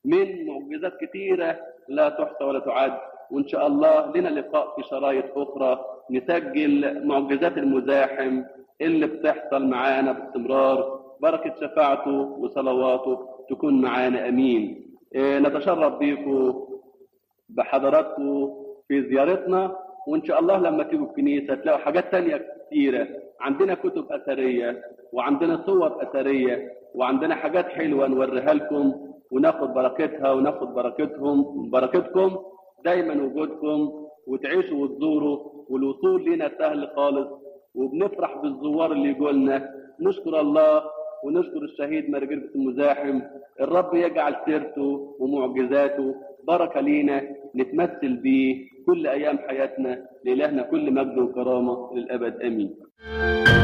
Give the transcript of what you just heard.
من معجزات كتيرة لا تحصى ولا تعد وإن شاء الله لنا لقاء في شرايط أخرى نسجل معجزات المزاحم اللي بتحصل معانا باستمرار بركة شفاعته وصلواته تكون معانا أمين إيه، نتشرف بيكم بحضراتكم في زيارتنا وإن شاء الله لما تيجوا الكنيسة تلاقوا حاجات تانية كتيرة عندنا كتب أثرية وعندنا صور أثرية وعندنا حاجات حلوة نوريها لكم وناخد بركتها وناخد بركتهم بركتكم دايما وجودكم وتعيشوا وتزوروا والوصول لنا سهل خالص وبنفرح بالزوار اللي يقولنا نشكر الله ونشكر الشهيد مرجربة المزاحم الرب يجعل سيرته ومعجزاته بركة لينا نتمثل بيه كل أيام حياتنا لإلهنا كل مجد وكرامة للأبد آمين